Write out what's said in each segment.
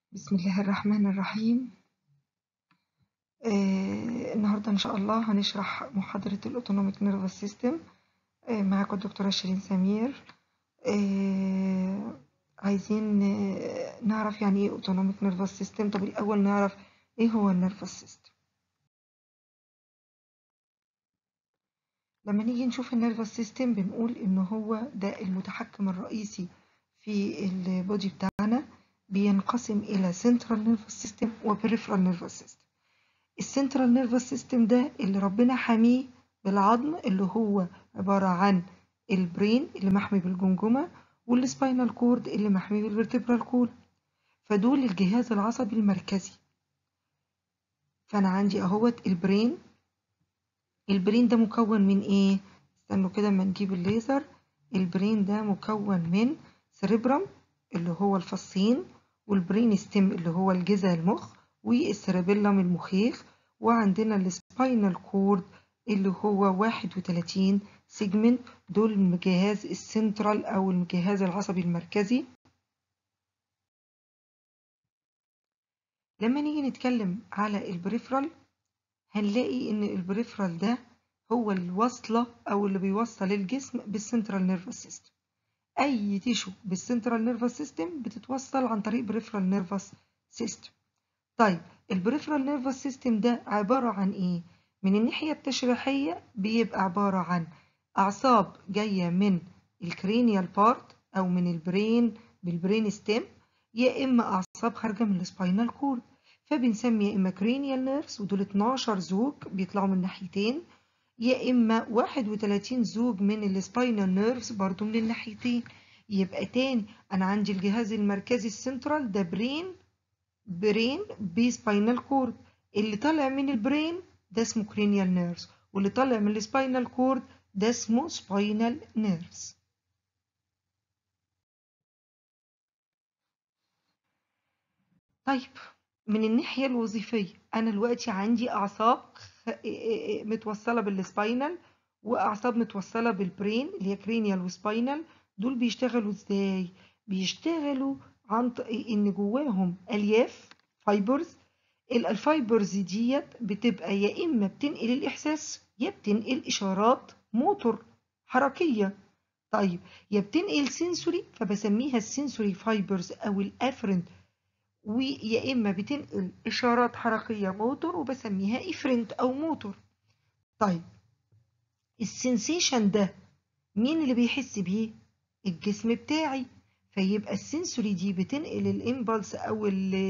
بسم الله الرحمن الرحيم آه النهاردة إن شاء الله هنشرح محاضرة الأوتونوميك نيرفس سيستم آه معاكم الدكتورة شيرين سمير آه عايزين آه نعرف يعني إيه أوتونوميك نيرفس سيستم طب الأول نعرف إيه هو النيرفس سيستم لما نيجي نشوف النيرفس سيستم بنقول إن هو ده المتحكم الرئيسي في البودي بتاعنا بينقسم إلى central nervous system و peripheral nervous system السنترال نيرفس سيستم ده اللي ربنا حاميه بالعظم اللي هو عبارة عن البرين اللي محمي بالجمجمة والسباينال كورد اللي محمي بالفرتبرال كول فدول الجهاز العصبي المركزي فأنا عندي أهوت البرين البرين ده مكون من إيه؟ استنوا كده اما نجيب الليزر البرين ده مكون من سريبرم اللي هو الفصين والبرين ستيم اللي هو الجذع المخ والسيربيلم المخيخ وعندنا السباينال كورد اللي هو 31 سيجمنت دول الجهاز السنترال او الجهاز العصبي المركزي لما نيجي نتكلم على البريفرال هنلاقي ان البريفرال ده هو الوصلة او اللي بيوصل الجسم بالسنترال نيرفس سيستم اي تيشو بالسنترال نيرفس سيستم بتتوصل عن طريق بريفرال نيرفس سيستم طيب البريفرال نيرفس سيستم ده عبارة عن ايه من الناحية التشريحية بيبقى عبارة عن اعصاب جاية من الكرينيال بارت او من البرين بالبرين ستيم يا اما اعصاب خارجة من السباينال كورد فبنسمي يا اما كرينيال نيرفز ودول 12 زوج بيطلعوا من ناحيتين يا اما 31 زوج من السباينال نيرفز برضو من الناحيتين يبقى تاني انا عندي الجهاز المركزي السنترال ده برين برين بسباينال كورد اللي طالع من البرين ده اسمه كرينيال نيرفز واللي طالع من السباينال كورد ده اسمه سباينال نيرفز طيب من الناحية الوظيفية أنا دلوقتي عندي أعصاب متوصلة بالسباينال وأعصاب متوصلة بالبرين اللي هي كرينيال وسباينال دول بيشتغلوا إزاي؟ بيشتغلوا عن إن جواهم ألياف فايبرز الفايبرز ديت بتبقى يا إما بتنقل الإحساس يا بتنقل إشارات موتور حركية طيب يا بتنقل سنسوري فبسميها السنسوري فايبرز أو الأفرنت ويا إما بتنقل إشارات حركية موتور وبسميها إفرنت أو موتور طيب السنسيشن ده مين اللي بيحس بيه؟ الجسم بتاعي فيبقى السنسوري دي بتنقل الإمبلس أو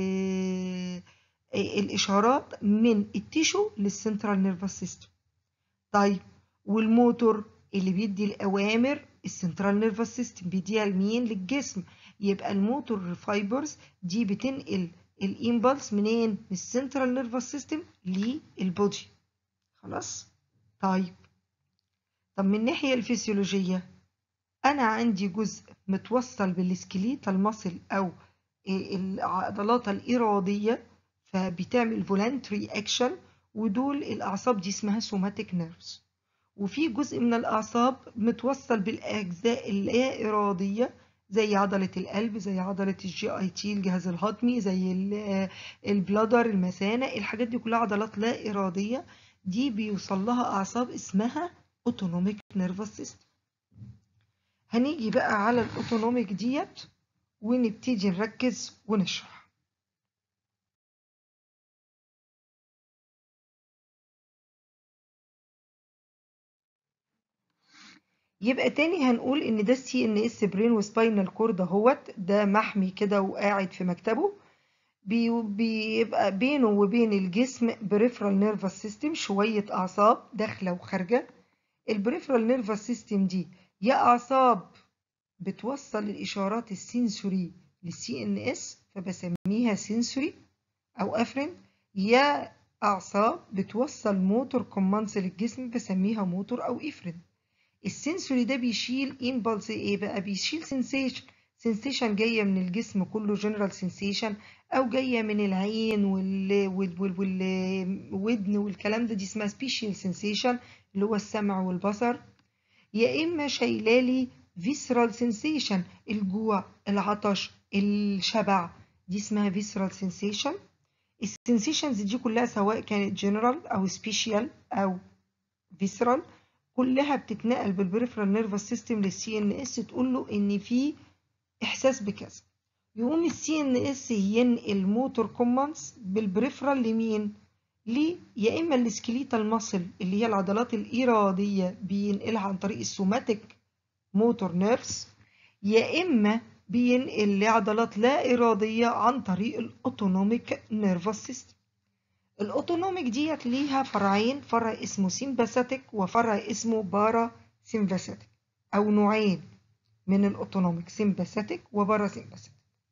الإشارات من التيشو للسنترال نيرفس سيستم طيب والموتور اللي بيدي الأوامر السنترال نيرفس سيستم بيديها لمين للجسم يبقى الموتور فايبرز دي بتنقل الامبلس منين من السنترال نيرفس سيستم للبودي خلاص طيب طب من الناحيه الفسيولوجيه انا عندي جزء متوصل بالسكليتال ماسل او العضلات الاراديه فبتعمل فولنتري اكشن ودول الاعصاب دي اسمها سوماتيك نيرفز وفي جزء من الاعصاب متوصل بالاجزاء اللا اراديه زي عضلة القلب زي عضلة الجي اي تي الجهاز الهضمي زي البلادر المثانة الحاجات دي كلها عضلات لا إرادية دي بيوصل لها أعصاب اسمها اوتونوميك نيرفس سيستم هنيجي بقى على الاوتونوميك ديت ونبتدي نركز ونشرح يبقى تاني هنقول ان ده السي ان اس برين وسباينال كورد اهوت ده محمي كده وقاعد في مكتبه بيبقى بينه وبين الجسم بريفرال نيرفس سيستم شويه اعصاب داخله وخارجه البريفرال نيرفس سيستم دي يا اعصاب بتوصل الاشارات السنسوري للسي ان اس فبسميها سنسوري او افرين يا اعصاب بتوصل موتور كوماندز للجسم بسميها موتور او افرين السنسوري ده بيشيل امبلس ايه بقى بيشيل سنسيشن سنسيشن جايه من الجسم كله جنرال سنسيشن او جايه من العين وال والودن والكلام ده دي اسمها سبيشال سنسيشن اللي هو السمع والبصر يا اما شايلالي فيسرال سنسيشن الجوع العطش الشبع دي اسمها visceral sensation السنسيشنز دي كلها سواء كانت general او special او visceral كلها بتتنقل بالبريفرال نيرفس سيستم للسي ان اس تقول له ان في احساس بكذا يقوم السي ان اس ينقل موتور كوماندز بالبريفرال لمين ليه يا اما السكليتال ماسل اللي هي العضلات الاراديه بينقلها عن طريق السوماتيك موتور نيرفز يا اما بينقل لعضلات لا اراديه عن طريق الاوتونوميك نيرفس سيستم الاوتونوميك ديت ليها فرعين فرع اسمه سيمباثيك وفرع اسمه بارا سيمباثيك او نوعين من الاوتونوميك سيمباثيك وبارا سيمباثيك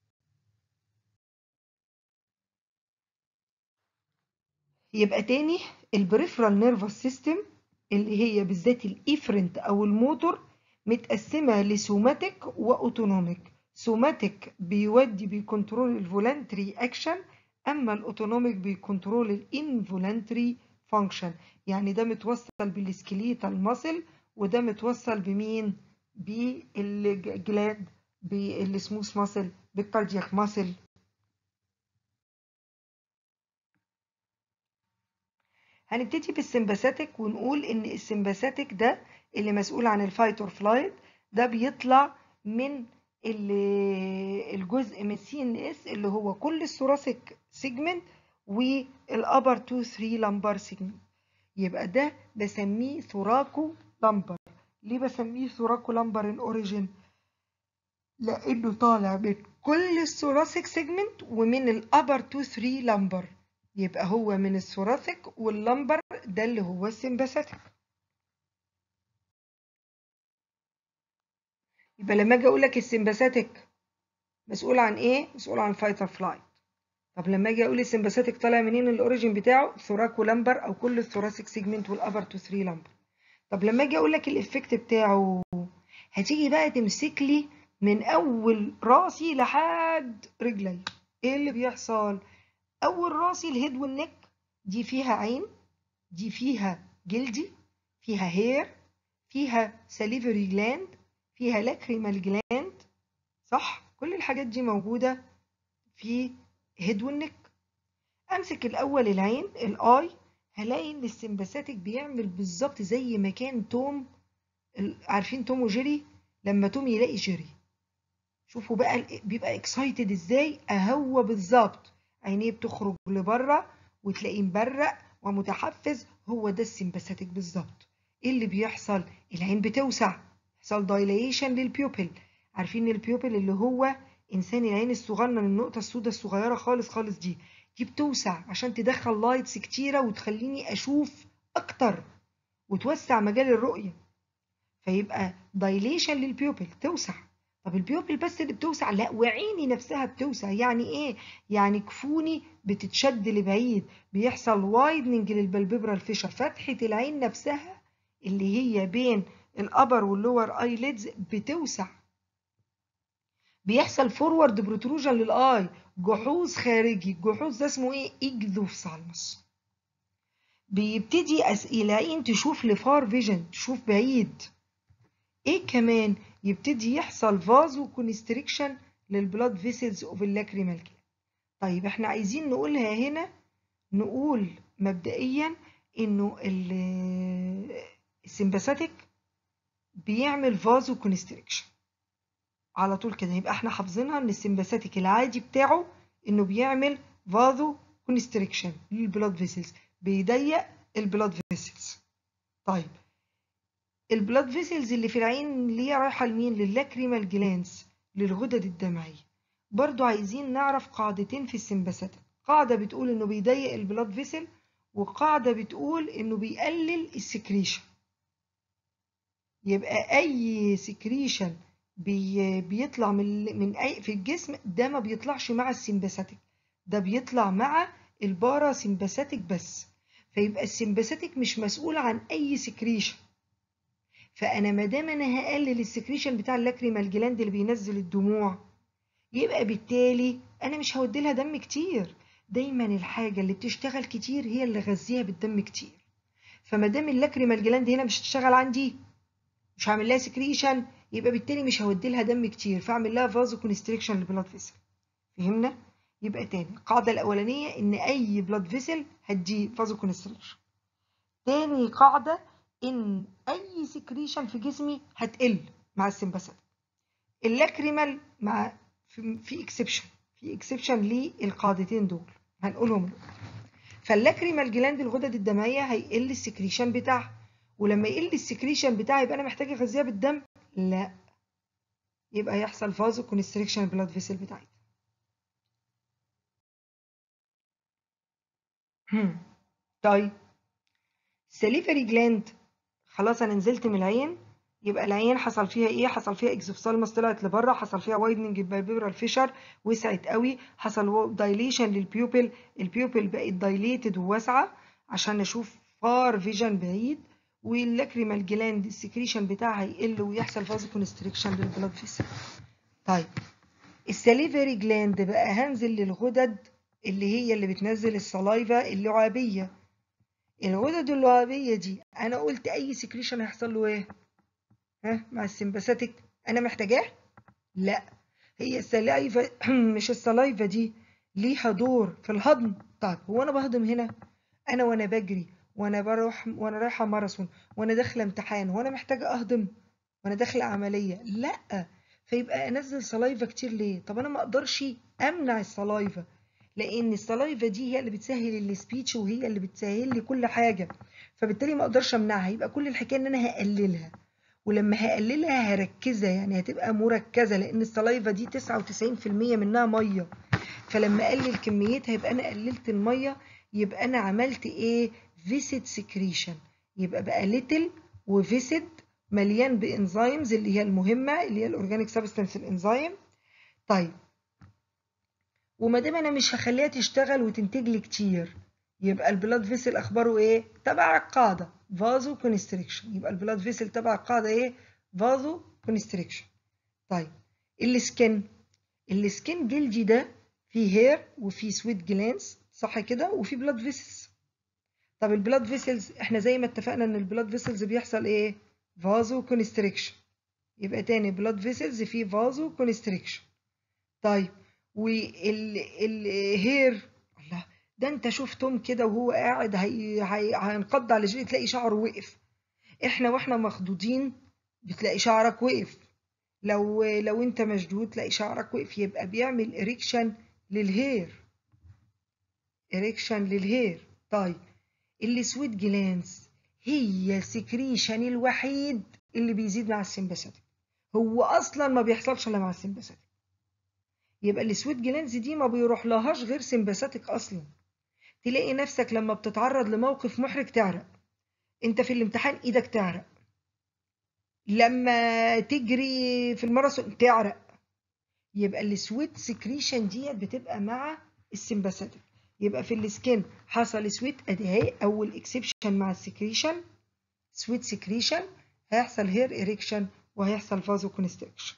يبقى تاني البريفرال نيرفس سيستم اللي هي بالذات الافرنت او الموتور متقسمه لسوماتيك واوتونوميك سوماتيك بيودي بيكنترول الفولانتري اكشن اما الاوتونوميك بيكنترول الانفولانتري فانكشن يعني ده متوصل بالسكليتال ماسل وده متوصل بمين بالجلاد بالسموث ماسل بالكاردياك ماسل هنبتدي بالسمباثيك ونقول ان السمباثيك ده اللي مسؤول عن الفايت اور فلايت ده بيطلع من الجزء من السي ان اس اللي هو كل الثوراسيك سيجمنت والابر 2 3 لامبر سيجمنت يبقى ده بسميه ثوراكو لامبر ليه بسميه ثوراكو لامبر ان اوريجين لانه طالع من كل الثوراسيك سيجمنت ومن الابر 2 3 لامبر يبقى هو من الثوراسيك واللمبر ده اللي هو السمباثيك يبقى لما اجي اقول لك السمباثيك مسؤول عن ايه مسؤول عن فايت اور فلايت طب لما اجي اقول السمباثيك طالع منين الاوريجين بتاعه ثوراكو لمبر او كل الثوراسيك سيجمنت والابر تو 3 لمبر طب لما اجي اقول لك الافكت بتاعه هتيجي بقى تمسك لي من اول راسي لحد رجلي ايه اللي بيحصل اول راسي الهيد والنك دي فيها عين دي فيها جلدي فيها هير فيها ساليفري جلاند فيها لاكريمال جلاند صح كل الحاجات دي موجودة في هيد والنك امسك الاول العين الاي هلاقي ان السمباثيك بيعمل بالظبط زي ما كان توم عارفين توم وجيري لما توم يلاقي جيري شوفوا بقى بيبقى اكسايتد ازاي اهو بالظبط عينيه بتخرج لبره وتلاقيه مبرق ومتحفز هو ده السمباثيك بالظبط ايه اللي بيحصل العين بتوسع يحصل دايليشن للبيوبل عارفين البيوبل اللي هو انسان العين الصغنن النقطه السوداء الصغيره خالص خالص دي دي بتوسع عشان تدخل لايتس كتيره وتخليني اشوف اكتر وتوسع مجال الرؤيه فيبقى دايليشن للبيوبل توسع طب البيوبل بس اللي بتوسع لا وعيني نفسها بتوسع يعني ايه يعني كفوني بتتشد لبعيد بيحصل وايدنج للبلببرال فيشر فتحه العين نفسها اللي هي بين الابر واللور ايليدز بتوسع بيحصل فورورد بروتروجن للاي جحوظ خارجي الجحوظ ده اسمه ايه اجذوفثالموس بيبتدي العين تشوف لفار فيجن تشوف بعيد ايه كمان يبتدي يحصل فازو كونستريكشن للبلاد فيسلز اوف اللاكريمال طيب احنا عايزين نقولها هنا نقول مبدئيا انه السمباثيك بيعمل فازو كونستريكشن على طول كده يبقى احنا حافظينها ان السمباثيك العادي بتاعه انه بيعمل فازو كونستريكشن للبلاد فيسلز بيضيق البلاد فيسلز طيب البلاد فيسلز اللي في العين اللي هي رايحه لمين للاكريمال جلانس للغدد الدمعيه برضو عايزين نعرف قاعدتين في السمباثيك قاعده بتقول انه بيضيق البلاد فيسل وقاعده بتقول انه بيقلل السكريشن يبقى اي سكريشن بي بيطلع من من اي في الجسم ده ما بيطلعش مع السمباثيك ده بيطلع مع البارا سمباثيك بس فيبقى السمباثيك مش مسؤول عن اي سكريشن فانا ما دام انا هقلل السكريشن بتاع اللاكريمال جلاند اللي بينزل الدموع يبقى بالتالي انا مش هودي لها دم كتير دايما الحاجه اللي بتشتغل كتير هي اللي غذيها بالدم كتير فما دام اللاكريمال جلاند هنا مش هتشتغل عندي مش هعمل لها سكريشن يبقى بالتالي مش هودي لها دم كتير فاعمل لها فازو كونستريكشن للبلاد فيسل فهمنا يبقى تاني القاعدة الأولانية إن أي بلاد فيسل هتدي فازو كونستريكشن تاني قاعدة إن أي سكريشن في جسمي هتقل مع السمباثيك اللاكريمال مع في, في اكسبشن في اكسبشن للقاعدتين دول هنقولهم دول فاللاكريمال جلاند الغدد الدمويه هيقل السكريشن بتاعها ولما يقل السكريشن بتاعها يبقى انا محتاج اغذيها بالدم لا يبقى يحصل فازو كونستريكشن بلاد فيسل بتاعتها طيب سليفري جلاند خلاص انا نزلت من العين يبقى العين حصل فيها ايه حصل فيها اكزوفثالموس طلعت لبره حصل فيها وايدنج بالبيبرال فيشر وسعت قوي حصل دايليشن للبيوبل البيوبل بقت دايليتد وواسعه عشان نشوف فار فيجن بعيد واللاكريمال جلاند السكريشن بتاعها يقل ويحصل فازو كونستريكشن للبلاد فيسل طيب السليفري جلاند بقى هنزل للغدد اللي هي اللي بتنزل الصلايفا اللعابيه الغدد اللعابيه دي انا قلت اي سكريشن هيحصل له ايه ها مع السمباثيك انا محتاجاه لا هي السلايفا مش السلايفا دي ليها دور في الهضم طيب هو انا بهضم هنا انا وانا بجري وانا بروح وانا رايحه ماراثون وانا داخله امتحان وانا محتاجه اهضم وانا داخله عمليه لا فيبقى انزل سلايفا كتير ليه طب انا ما اقدرش امنع السلايفا لان السلايفا دي هي اللي بتسهل السبيتش وهي اللي بتسهل لي كل حاجه فبالتالي ما اقدرش امنعها يبقى كل الحكايه ان انا هقللها ولما هقللها هركزها يعني هتبقى مركزه لان السلايفا دي 99% منها ميه فلما اقلل كميتها يبقى انا قللت الميه يبقى انا عملت ايه فيسيد سكريشن يبقى بقى ليتل وفيسيد مليان بانزيمز اللي هي المهمه اللي هي الاورجانيك سبستانس الانزيم طيب وما دام انا مش هخليها تشتغل وتنتج لي كتير يبقى البلاد فيسل اخباره ايه تبع القاعده فازو كونستريكشن يبقى البلاد فيسل تبع القاعده ايه فازو كونستريكشن طيب السكن السكن جلدي ده فيه هير وفيه سويت جلانس صح كده وفيه بلاد فيسلز طب البلاد فيسلز احنا زي ما اتفقنا ان البلاد فيسلز بيحصل ايه فازو كونستريكشن يبقى تاني بلاد فيسلز فيه فازو كونستريكشن طيب والهير الله ده انت شفتهم كده وهو قاعد هي... هي... هينقض على جري تلاقي شعره وقف احنا واحنا مخضوضين بتلاقي شعرك وقف لو لو انت مشدود تلاقي شعرك وقف يبقى بيعمل اريكشن للهير اريكشن للهير طيب السويت جلانس هي السكريشن الوحيد اللي بيزيد مع السمباثيك هو اصلا ما بيحصلش الا مع السمباثيك يبقى السويت جلانز دي ما بيروح لهاش غير سمباثيك اصلا تلاقي نفسك لما بتتعرض لموقف محرج تعرق انت في الامتحان ايدك تعرق لما تجري في الماراثون تعرق يبقى السويت سكريشن ديت بتبقى مع السمباثيك يبقى في السكين حصل سويت ادي اهي اول اكسبشن مع السكريشن سويت سكريشن هيحصل هير اريكشن وهيحصل فازو كونستريكشن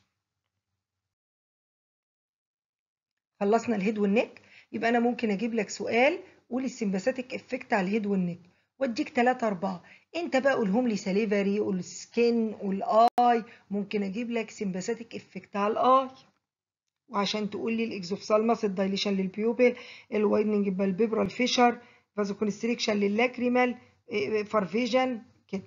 خلصنا الهيد والنك يبقى انا ممكن اجيب لك سؤال قول السمباثيك افكت على الهيد والنك واديك 3 4 انت بقى قولهم لي ساليفري قول سكين قول اي ممكن اجيب لك سمباثيك افكت على الاي وعشان تقول لي الاكزوفثالماس الدايليشن للبيوبل الوايدنج بالبيبرال فيشر فازو كونستريكشن للاكريمال فارفيجن كده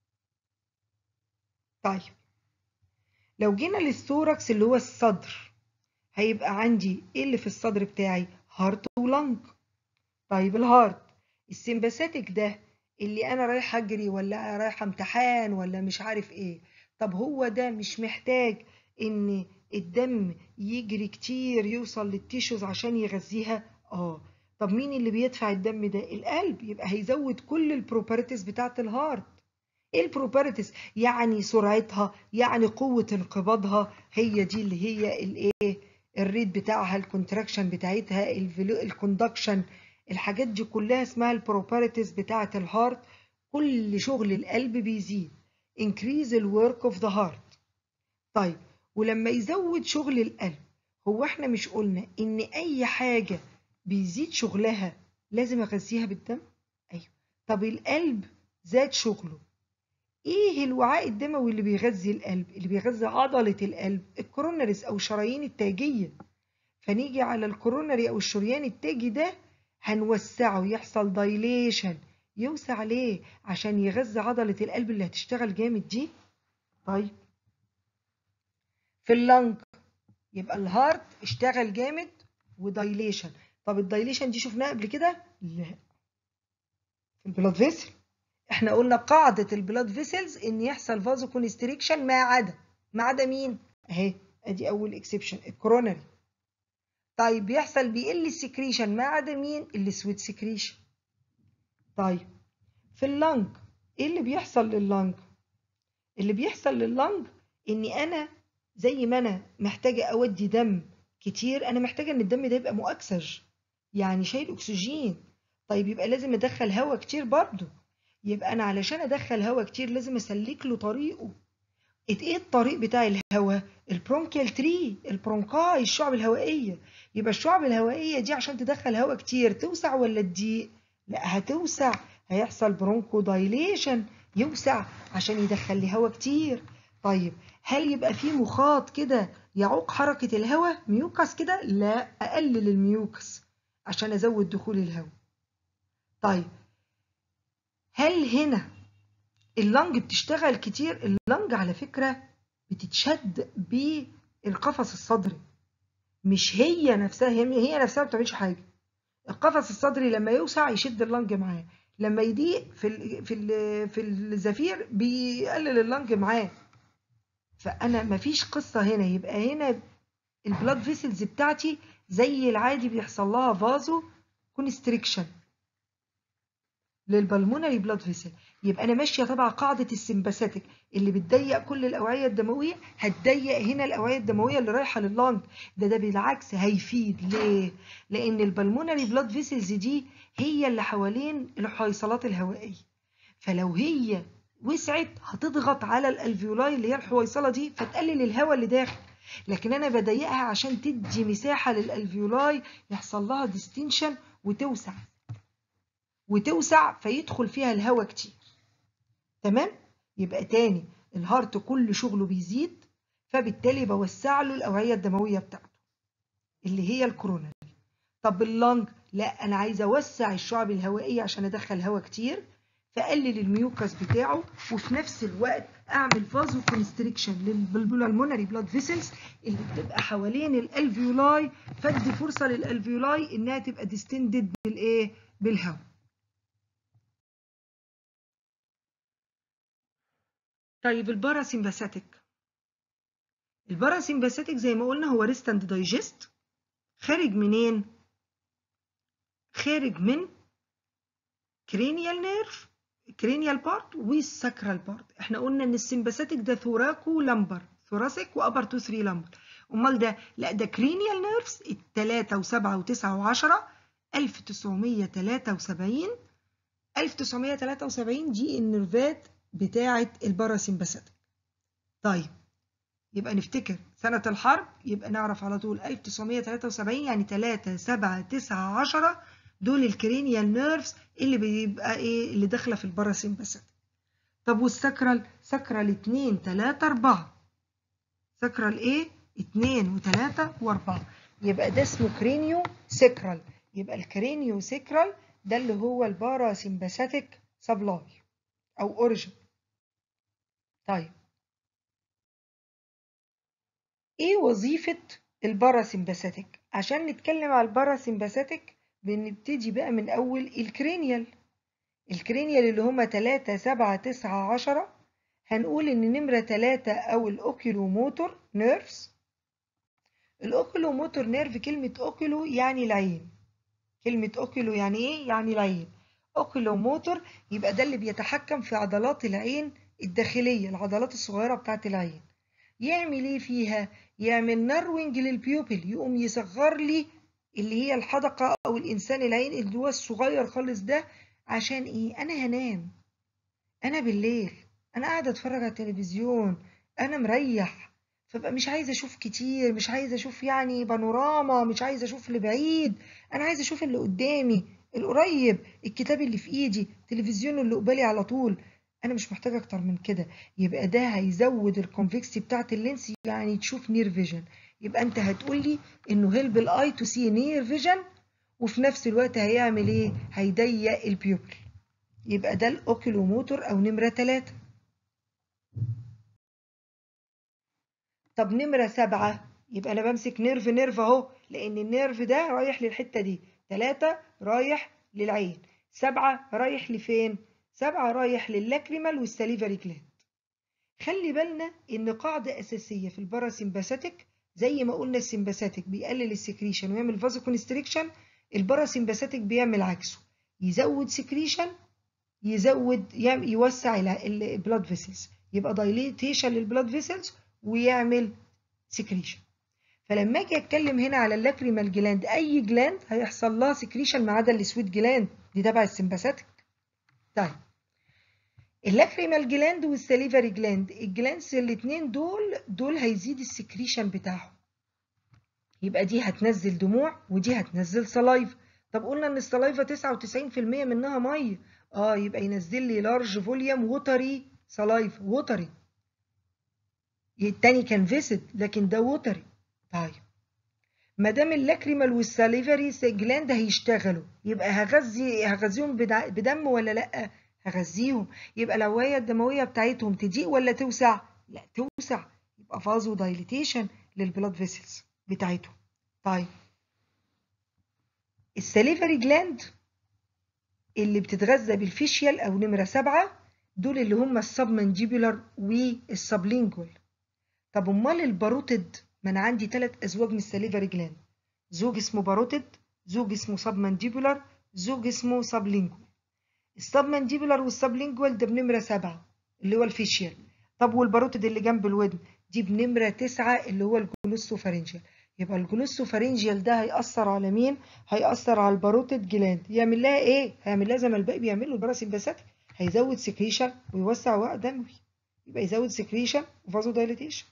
طيب لو جينا للثوركس اللي هو الصدر هيبقى عندي ايه اللي في الصدر بتاعي هارت ولنج طيب الهارت السمباثيك ده اللي انا رايحه اجري ولا رايحه امتحان ولا مش عارف ايه طب هو ده مش محتاج ان الدم يجري كتير يوصل للتيشوز عشان يغذيها اه طب مين اللي بيدفع الدم ده القلب يبقى هيزود كل البروبرتيز بتاعه الهارت ايه البروبرتيز يعني سرعتها يعني قوه انقباضها هي دي اللي هي الايه الريت بتاعها الكونتراكشن بتاعتها الكوندكشن الحاجات دي كلها اسمها البروبرتيز بتاعه الهارت كل شغل القلب بيزيد increase the work of the heart طيب ولما يزود شغل القلب هو احنا مش قلنا ان اي حاجة بيزيد شغلها لازم اغذيها بالدم ايوه طب القلب زاد شغله ايه الوعاء الدموي اللي بيغذي القلب اللي بيغذي عضلة القلب الكوروناريس او شرايين التاجية فنيجي على الكورونري او الشريان التاجي ده هنوسعه يحصل دايليشن يوسع ليه عشان يغذي عضلة القلب اللي هتشتغل جامد دي طيب في اللنج يبقى الهارت اشتغل جامد ودايليشن طب الدايليشن دي شفناها قبل كده لا في البلاد فيسل احنا قلنا قاعدة البلاد فيسلز ان يحصل فازو كونستريكشن ما عدا ما عدا مين اهي ادي اول اكسبشن الكورونري طيب بيحصل بيقل السكريشن ما عدا مين السويت سكريشن طيب في اللنج ايه اللي بيحصل لللنج اللي بيحصل لللنج اني انا زي ما انا محتاجه اودي دم كتير انا محتاجه ان الدم ده يبقى مؤكسج يعني شايل اكسجين طيب يبقى لازم ادخل هواء كتير برضه يبقى انا علشان ادخل هواء كتير لازم اسلك له طريقه ايه الطريق بتاع الهواء البرونكيال تري البرونكاي الشعب الهوائيه يبقى الشعب الهوائيه دي عشان تدخل هواء كتير توسع ولا تضيق لا هتوسع هيحصل برونكو دايليشن يوسع عشان يدخل لي هواء كتير طيب هل يبقى في مخاط كده يعوق حركة الهواء ميوكس كده لا أقلل الميوكس عشان أزود دخول الهواء طيب هل هنا اللنج بتشتغل كتير اللنج على فكرة بتتشد بالقفص الصدري مش هي نفسها هي نفسها ما بتعملش حاجة القفص الصدري لما يوسع يشد اللنج معاه لما يضيق في ال في ال في الزفير بيقلل اللنج معاه فانا مفيش قصه هنا يبقى هنا البلاد فيسلز بتاعتي زي العادي بيحصل لها فازو كونستريكشن للبلمونري بلاد فيسل يبقى انا ماشيه تبع قاعده السمباثيك اللي بتضيق كل الاوعيه الدمويه هتضيق هنا الاوعيه الدمويه اللي رايحه لللنج ده ده بالعكس هيفيد ليه لان البلمونري بلاد فيسلز دي هي اللي حوالين الحويصلات الهوائيه فلو هي وسعت هتضغط على الالفيولاي اللي هي الحويصله دي فتقلل الهواء اللي داخل لكن انا بضيقها عشان تدي مساحه للالفيولاي يحصل لها ديستنشن وتوسع وتوسع فيدخل فيها الهواء كتير تمام يبقى تاني الهارت كل شغله بيزيد فبالتالي بوسع له الاوعيه الدمويه بتاعته اللي هي الكوروناري طب اللنج لا انا عايزه اوسع الشعب الهوائيه عشان ادخل هواء كتير فقلل الميوكس بتاعه وفي نفس الوقت اعمل فازو كونستريكشن للبلمونري بلاد فيسلز اللي بتبقى حوالين الالفيولاي فادي فرصه للالفيولاي انها تبقى ديستندد بالايه بالهواء طيب الباراسيمباثيك الباراسيمباثيك زي ما قلنا هو ريست اند دايجست خارج منين خارج من كرينيال نيرف كرينيال بارت والساكرال بارت احنا قلنا ان السمباثيك ده ثوراكو لمبر ثوراسيك وابر تو 3 لمبر امال ده لا ده كرينيال نيرفز التلاتة وسبعة وتسعة وعشرة 1973 1973 دي النيرفات بتاعة الباراسمباثيك طيب يبقى نفتكر سنة الحرب يبقى نعرف على طول 1973 يعني 3 7 9 10 دول الكرينيال نيرفز اللي بيبقى ايه اللي داخله في الباراسمباثيك طب والساكرال ساكرال 2 3 4 ساكرال ايه 2 و3 و4 يبقى ده اسمه كرينيو ساكرال يبقى الكرينيو ساكرال ده اللي هو الباراسمباثيك سبلاي او اوريجن طيب ايه وظيفة الباراسمباثيك عشان نتكلم على الباراسمباثيك بنبتدي بقى من اول الكرينيال الكرينيال اللي هما 3 7 9 10 هنقول ان نمرة 3 او الاوكيلوموتور نيرفز الاوكيلوموتور نيرف كلمة اوكيلو يعني العين كلمة اوكيلو يعني ايه يعني العين اوكيلوموتور يبقى ده اللي بيتحكم في عضلات العين الداخلية العضلات الصغيرة بتاعت العين يعمل ايه فيها يعمل نروينج للبيوبل يقوم يصغر لي اللي هي الحدقة او الانسان العين اللي هو الصغير خالص ده عشان ايه انا هنام انا بالليل انا قاعدة اتفرج على التلفزيون انا مريح فبقى مش عايزة اشوف كتير مش عايزة اشوف يعني بانوراما مش عايزة اشوف اللي بعيد انا عايزة اشوف اللي قدامي القريب الكتاب اللي في ايدي التلفزيون اللي قبالي على طول انا مش محتاج اكتر من كده يبقى ده هيزود الكونفكسي بتاعت اللينس يعني تشوف نير فيجن يبقى انت هتقول لي انه هيلب الاي تو سي نير فيجن وفي نفس الوقت هيعمل ايه هيضيق البيوبل يبقى ده الاوكيلوموتور او نمره 3 طب نمره 7 يبقى انا بمسك نيرف نيرف اهو لان النيرف ده رايح للحته دي 3 رايح للعين 7 رايح لفين 7 رايح للاكريمال والساليفري جلاند خلي بالنا ان قاعده اساسيه في الباراسمباثيك زي ما قلنا السمباثيك بيقلل السكريشن ويعمل فازو كونستريكشن الباراسمباثيك بيعمل عكسه يزود سكريشن يزود يوسع البلاد فيسلز يبقى دايليتيشن للبلاد فيسلز ويعمل سكريشن فلما اجي اتكلم هنا على اللاكريمال جلاند اي جلاند هيحصل لها سكريشن ما عدا السويت جلاند دي تبع السمباثيك طيب اللاكريمال جلاند والساليفري جلاند الجلاندز الاثنين دول دول هيزيد السكريشن بتاعهم يبقى دي هتنزل دموع ودي هتنزل سلايف طب قلنا ان السلايفا 99% منها ميه اه يبقى ينزل لي لارج فوليوم ووتري سلايف ووتري التاني كان فيسد لكن ده ووتري طيب ما دام اللاكريمال والساليفري جلاند هيشتغلوا يبقى هغذي هغذيهم بدم ولا لا هغذيهم يبقى الأوعية الدموية بتاعتهم تضيق ولا توسع؟ لا توسع يبقى فازو دايليتيشن للبلاد فيسلز بتاعتهم طيب الساليفري جلاند اللي بتتغذى بالفيشيال أو نمرة سبعة دول اللي هم السبمنجيبولار والسبلينجوال طب أمال الباروتد ما أنا عندي ثلاث أزواج من الساليفري جلاند زوج اسمه باروتد زوج اسمه سبمنجيبولار زوج اسمه سبلينجوال السبمنديبولار والسبلينجوال ده بنمرة سبعة اللي هو الفيشيال طب والباروتد اللي جنب الودن دي بنمرة تسعة اللي هو الجلوسوفارينجيال يبقى الجلوسوفارينجيال ده هيأثر على مين؟ هيأثر على الباروتد جلاند يعمل لها ايه؟ هيعمل لها زي ما الباقي بيعمل له الباراسمباثيك هيزود سكريشن ويوسع وعاء دموي يبقى يزود سكريشن وفازو دايليتيشن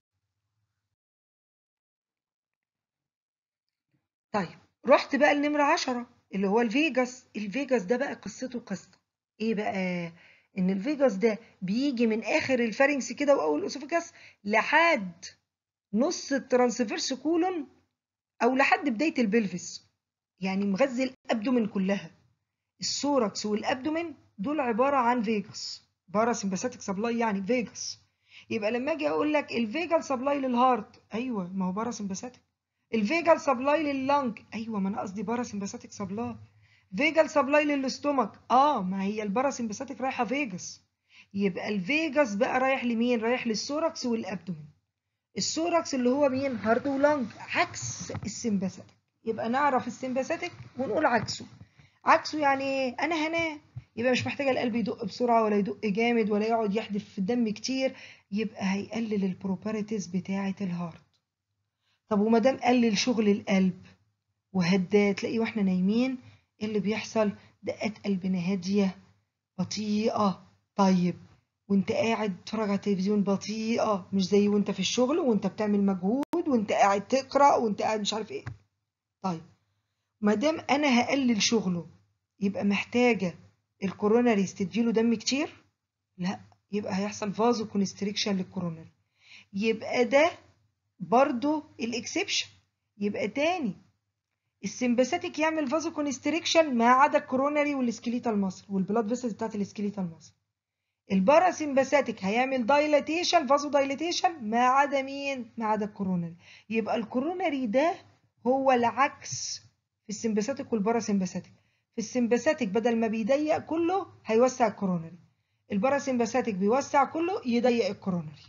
طيب رحت بقى لنمرة عشرة اللي هو الفيجاس الفيجاس ده بقى قصته قصة ايه بقى ان الفيجاس ده بيجي من اخر الفارنكس كده واول الاسوفيجاس لحد نص الترانسفيرس كولون او لحد بدايه البلفس يعني مغذي الابدومين كلها السوركس والابدومين دول عباره عن فيجاس باراسمباثيك سبلاي يعني فيجاس يبقى لما اجي اقول لك الفيجال سبلاي للهارت ايوه ما هو باراسمباثيك الفيجال سبلاي لللنج ايوه ما انا قصدي باراسمباثيك سبلاي فيجال سبلاي للاستومك اه ما هي الباراسمباثيك رايحه فيجاس يبقى الفيجاس بقى رايح لمين رايح للسوركس والابدومين السوركس اللي هو مين هارت ولنج عكس السمباثيك يبقى نعرف السمباثيك ونقول عكسه عكسه يعني ايه انا هنام يبقى مش محتاجه القلب يدق بسرعه ولا يدق جامد ولا يقعد يحدف في الدم كتير يبقى هيقلل البروباريتيز بتاعه الهارت طب وما دام قلل شغل القلب وهداه تلاقي واحنا نايمين ايه اللي بيحصل دقات قلبنا هاديه بطيئه طيب وانت قاعد تتفرج على التلفزيون بطيئه مش زي وانت في الشغل وانت بتعمل مجهود وانت قاعد تقرا وانت قاعد مش عارف ايه طيب ما دام انا هقلل شغله يبقى محتاجه الكوروناريز تديله دم كتير لا يبقى هيحصل فازو كونستريكشن للكوروناري يبقى ده برضو الاكسبشن يبقى تاني السمباثيك يعمل فازو كونستريكشن ما عدا الكوروناري والسكليتال ماسل والبلاد فيسلز بتاعت السكليتال ماسل الباراسمباثيك هيعمل دايلاتيشن فازو دايلاتيشن ما عدا مين ما عدا الكوروناري يبقى الكوروناري ده هو العكس في السمباثيك والباراسمباثيك في السمباثيك بدل ما بيضيق كله هيوسع الكوروناري الباراسمباثيك بيوسع كله يضيق الكوروناري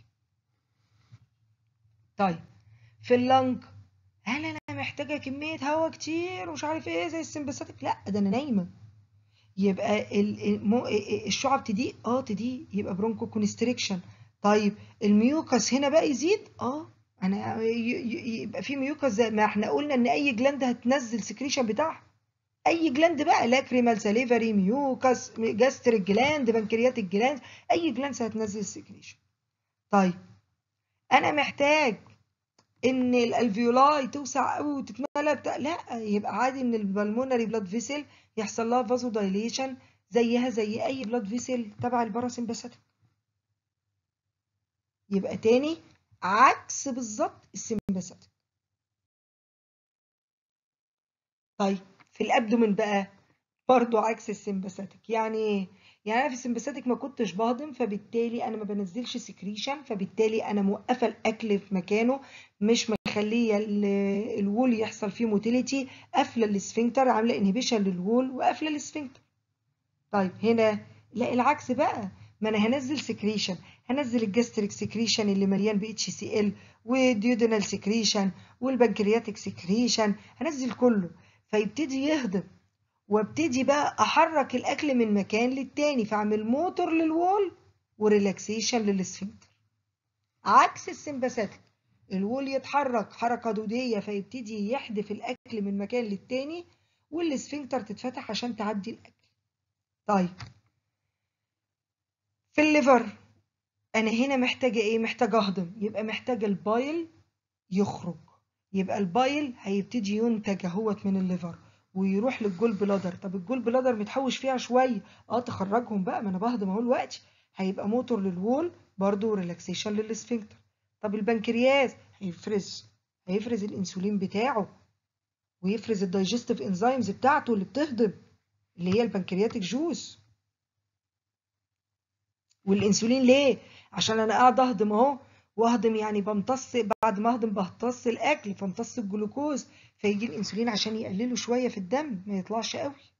طيب في اللنج هل انا محتاجه كميه هواء كتير ومش عارف ايه زي السمباثيك لا ده انا نايمه يبقى الشعب تضيق اه تضيق يبقى برونكو كونستريكشن طيب الميوكس هنا بقى يزيد اه انا يبقى في ميوكس زي ما احنا قلنا ان اي جلاند هتنزل سكريشن بتاعها اي جلاند بقى لاكريمال ساليفري ميوكس جاستريك جلاند بنكرياتيك جلاند اي جلاند هتنزل سكريشن طيب انا محتاج ان الالفيولاي توسع قوي وتتملى بتاع لا يبقى عادي ان البلمونري بلاد فيسل يحصل لها فازو دايليشن زيها زي اي بلاد فيسل تبع الباراسمباثيك يبقى تاني عكس بالظبط السمباثيك طيب في الابدومين بقى برضو عكس السمباثيك يعني ايه يعني انا في السمباثيك ما كنتش بهضم فبالتالي انا ما بنزلش سكريشن فبالتالي انا موقفه الاكل في مكانه مش مخليه الوول يحصل فيه موتيليتي قافله السفنكتر عامله انهبيشن للوول وقافله السفنكتر طيب هنا لا العكس بقى ما انا هنزل سكريشن هنزل الجاستريك سكريشن اللي مليان ب اتش سي ال والديودينال سكريشن والبنكرياتيك سكريشن هنزل كله فيبتدي يهضم وابتدي بقى احرك الاكل من مكان للتاني فاعمل موتور للوول وريلاكسيشن للسفنكتر عكس السمباثيك الوول يتحرك حركة دودية فيبتدي يحدف الأكل من مكان للتاني والسفنكتر تتفتح عشان تعدي الأكل طيب في الليفر أنا هنا محتاجة إيه؟ محتاجة أهضم يبقى محتاجة البايل يخرج يبقى البايل هيبتدي ينتج اهوت من الليفر ويروح للجول بلادر طب الجول بلادر متحوش فيها شويه اه تخرجهم بقى ما انا بهضم اهو دلوقتي هيبقى موتور للوول برضه ريلاكسيشن للسفنكتر طب البنكرياس هيفرز هيفرز الانسولين بتاعه ويفرز الدايجستيف انزيمز بتاعته اللي بتهضم اللي هي البنكرياتيك جوز والانسولين ليه عشان انا قاعد اهضم اهو واهضم يعني بمتص بعد ما اهضم بمتص الاكل فامتص الجلوكوز فيجي الانسولين عشان يقلله شويه في الدم ما يطلعش قوي